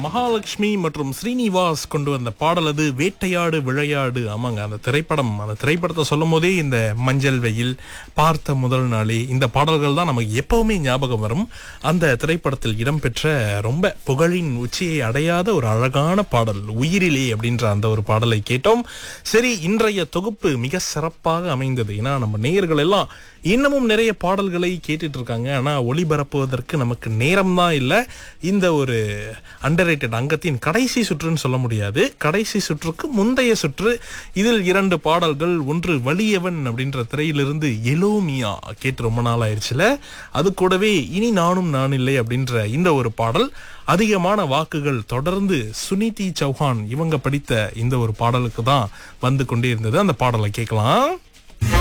மகாலட்சுமி மற்றும் ஸ்ரீனிவாஸ் கொண்டு வந்த பாடல் அது வேட்டையாடு விளையாடு ஆமாங்க அந்த திரைப்படம் அந்த திரைப்படத்தை சொல்லும் போதே இந்த மஞ்சள் வெயில் பார்த்த முதல் நாளே இந்த பாடல்கள் தான் நமக்கு எப்பவுமே ஞாபகம் வரும் அந்த திரைப்படத்தில் இடம்பெற்ற ரொம்ப புகழின் உச்சியை அடையாத ஒரு அழகான பாடல் உயிரிலே அப்படின்ற அந்த ஒரு பாடலை கேட்டோம் சரி இன்றைய தொகுப்பு மிக சிறப்பாக அமைந்தது ஏன்னா நம்ம நேயர்கள் எல்லாம் இன்னமும் நிறைய பாடல்களை கேட்டுட்டு இருக்காங்க ஆனா ஒளிபரப்புவதற்கு நமக்கு நேரம் தான் இல்லை இந்த ஒரு அண்டர் அங்கத்தின் கடைசி சுற்றுன்னு சொல்ல முடியாது கடைசி சுற்றுக்கு முந்தைய சுற்று இதில் இரண்டு பாடல்கள் ஒன்று வலியவன் அப்படின்ற திரையிலிருந்து எலோமியா கேட்டு ரொம்ப நாள் ஆயிடுச்சுல அது கூடவே இனி நானும் நான் இல்லை அப்படின்ற இந்த ஒரு பாடல் அதிகமான வாக்குகள் தொடர்ந்து சுனிதி சௌஹான் இவங்க படித்த இந்த ஒரு பாடலுக்கு தான் வந்து கொண்டே இருந்தது அந்த பாடலை கேட்கலாம்